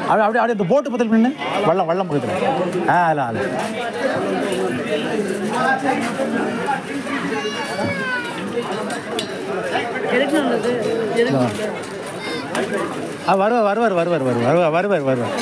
அப்படி அப்படி அப்படியே இந்த போட்டு பக்கத்தில் நின்று வள்ளம் வள்ளம் பக்கத்தில் ஆ அல்ல அல்ல எதுக்கு நல்லது எதுக்கு நல்லது ஆ வருவார் வருவார் வருவார் வருவார் வருவார் வருவார் வருவார்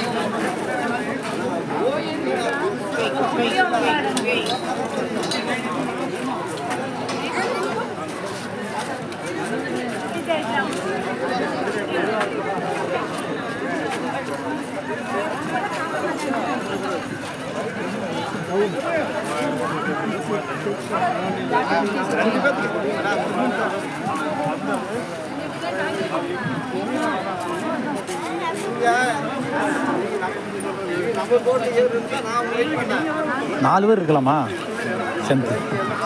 நாலு பேர் இருக்கலாமா சென்த்து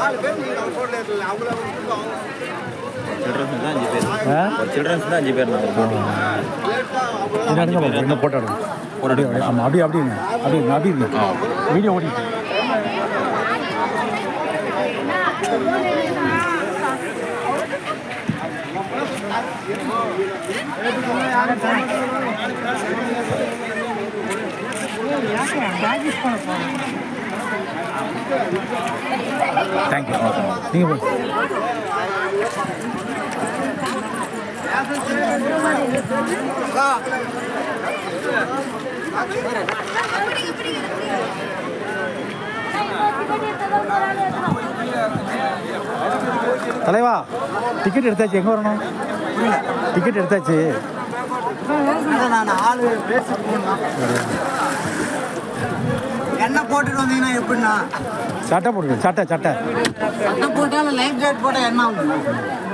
சில்ட்ரன்ஸ் தான் அஞ்சு பேர் ஆ ஒரு சில்ட்ரன்ஸ் தான் அஞ்சு பேர் நான் என்ன எடுங்க பாப்போம், என்ன போட்டோ எடுங்க அப்படியே அப்படியே ஆமாம் அப்படியே அப்படியே இருங்க. அப்படியே இருங்க, அப்படியே இருங்க வீடியோ ஓடிட்டு தேங்க்யூ நீங்கள் போங்க தலைவா டிக்கெட் எடுத்தாச்சு எங்கே வரணும் டிக்கெட் எடுத்தாச்சு நான் ஆளு பேசி போகணும் என்ன போட்டுட்டு வந்தீங்கன்னா எப்படின்னா சட்டை போட்டுருங்க சட்டை சட்டை சட்டை போட்டாலும் லைஃப் ஜாக்கெட் போட்டால் என்ன ஆகும்